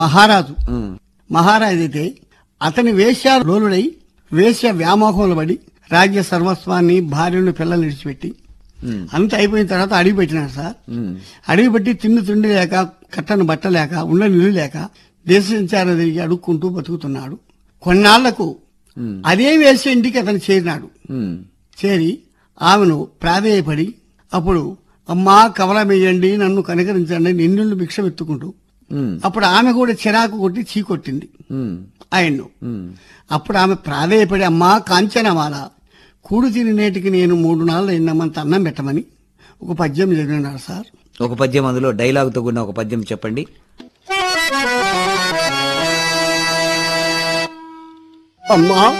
మహారాజు ఉమ్, మహారాజు అయితే అతని వేశ్యాలు లోలుడై వేశ్య వ్యామోహంలో పడి రాజ్య సర్వస్వాన్ని భార్యను పిల్లల్ని విడిచిపెట్టి ఉమ్, అంత అయిపోయిన తర్వాత అడిగి పెట్టినాడు సార్ ఉమ్, అడిగి పెట్టి తిండి తిండి లేక కట్టను బట్ట లేక ఉండ నిల్లు లేక దేశ సంచారం తిరిగి అడుక్కుంటూ బతుకుతున్నాడు కొన్నాళ్లకు ఉమ్, అదే వేశ్య ఇంటికి అతను చేరినాడు ఉమ్, చేరి ఆమెను ప్రాధేయపడి అప్పుడు అమ్మా కవలమేయండి నన్ను కనికరించండి నిన్నుళ్ళు భిక్ష ఎత్తుకుంటూ ఉమ్, అప్పుడు ఆమె కూడా చిరాకు కొట్టి చీకొట్టింది ఉమ్, ఆయన్ను ఉమ్, అప్పుడు ఆమె ప్రాధేయపడి అమ్మా కాంచనమాల కూడు తిని నేటికి నేను మూడు నాళ్ళు ఎన్నమంత అన్నం పెట్టమని ఒక పద్యం చదివినాడు సార్ ఒక పద్యం అందులో డైలాగుతో కూడిన ఒక పద్యం చెప్పండి అమ్మా